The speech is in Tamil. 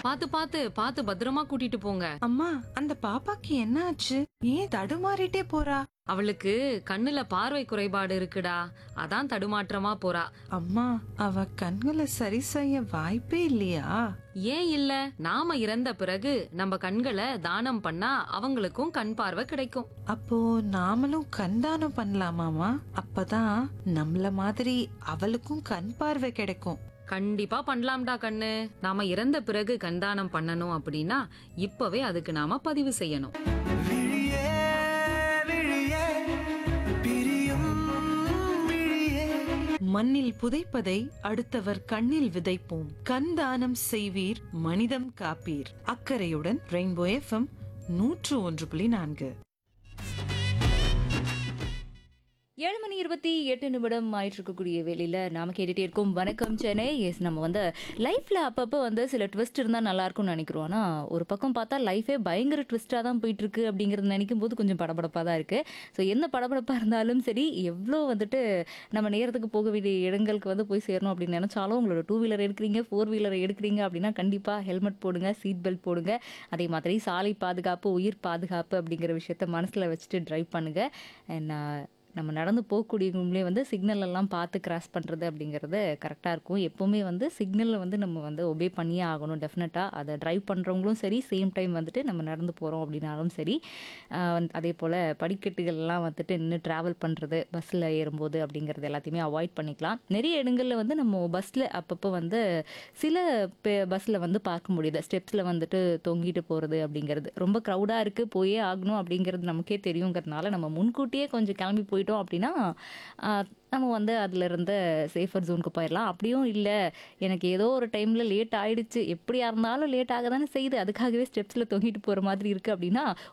பாத்து பாத்து பாத்து பத்திரமா கூட்டிட்டு போங்க அம்மா அந்த பாப்பாக்கு என்ன ஆச்சு ஏன் தடுமாறிட்டே போறா அவளுக்கு கண்ணுல பார்வை குறைபாடு இருக்குடா அதான் தடுமாற்றமா போறா அம்மா அவ கண்களை சரி செய்ய வாய்ப்பே இல்லையா ஏன் இல்ல நாம இறந்த பிறகு நம்ம கண்களை தானம் பண்ணா அவங்களுக்கும் கண் பார்வை கிடைக்கும் அப்போ நாமளும் கண் தானம் பண்ணலாமாமா அப்பதான் நம்மள மாதிரி அவளுக்கும் கண் பார்வை கிடைக்கும் கண்டிப்பா பண்ணலாம்டா கண்ணு நாம இறந்த பிறகு கண்தானம் பண்ணணும் அப்படின்னா இப்பவே அதுக்கு நாம பதிவு செய்யணும் விழியே விழியே பிரியும் விழியே மண்ணில் புதைப்பதை அடுத்தவர் கண்ணில் விதைப்போம் கண் தானம் செய்வீர் மனிதம் காப்பீர் அக்கறையுடன் ரெயின்போ எஃப்எம் நூற்று ஒன்று புள்ளி நான்கு ஏழு மணி இருபத்தி எட்டு நிமிடம் ஆயிட்டு இருக்கக்கூடிய வேலையில் நாம கேட்டுட்டே இருக்கோம் வணக்கம் சென்னை எஸ் நம்ம வந்து லைஃப்பில் அப்பப்போ வந்து சில ட்விஸ்ட் இருந்தால் நல்லா இருக்கும்னு நினைக்கிறோம் ஆனால் ஒரு பக்கம் பார்த்தா லைஃபே பயங்கர ட்விஸ்ட்டாக தான் போயிட்டு இருக்கு அப்படிங்கிறது நினைக்கும் போது கொஞ்சம் படபடப்பாக தான் இருக்குது ஸோ எந்த படபடப்பாக இருந்தாலும் சரி எவ்வளோ வந்துட்டு நம்ம நேரத்துக்கு போக வேண்டிய இடங்களுக்கு வந்து போய் சேரணும் அப்படின்னு நினச்சாலும் உங்களோட டூ வீலர் எடுக்கிறீங்க ஃபோர் வீலர் எடுக்கிறீங்க அப்படின்னா கண்டிப்பாக ஹெல்மெட் போடுங்க சீட் பெல்ட் போடுங்க அதே மாதிரி சாலை பாதுகாப்பு உயிர் பாதுகாப்பு அப்படிங்கிற விஷயத்த மனசில் வச்சுட்டு ட்ரைவ் பண்ணுங்கள் அண்ட் நம்ம நடந்து போகக்கூடியவங்களே வந்து சிக்னல் எல்லாம் பார்த்து கிராஸ் பண்ணுறது அப்படிங்கிறது கரெக்டாக இருக்கும் எப்போவுமே வந்து சிக்னலில் வந்து நம்ம வந்து ஒபே பண்ணியே ஆகணும் டெஃபினட்டாக அதை ட்ரைவ் பண்ணுறவங்களும் சரி சேம் டைம் வந்துட்டு நம்ம நடந்து போகிறோம் அப்படின்னாலும் சரி ஆஹ் வந்து அதே போல் படிக்கட்டுகள்லாம் வந்துட்டு நின்று ட்ராவல் பண்ணுறது பஸ்ஸில் ஏறும்போது அப்படிங்கிறது எல்லாத்தையுமே அவாய்ட் பண்ணிக்கலாம் நிறைய இடங்களில் வந்து நம்ம பஸ்ஸில் அப்பப்போ வந்து சில பஸ்ஸில் வந்து பார்க்க முடியுது ஸ்டெப்ஸில் வந்துட்டு தொங்கிட்டு போகிறது அப்படிங்கிறது ரொம்ப க்ரௌடாக இருக்குது போயே ஆகணும் அப்படிங்கிறது நமக்கே தெரியுங்கிறதுனால நம்ம முன்கூட்டியே கொஞ்சம் கிளம்பி போயிட்டோம் அப்படின்னா ஆஹ், நம்ம வந்து அதில் இருந்த சேஃபர் ஜோனுக்கு போயிடலாம் அப்படியும் இல்லை எனக்கு ஏதோ ஒரு டைமில் லேட் ஆயிடுச்சு எப்படியா இருந்தாலும் லேட் ஆக தானே செய்யுது அதுக்காகவே ஸ்டெப்ஸில் தொங்கிட்டு போகிற மாதிரி இருக்குது அப்படின்னா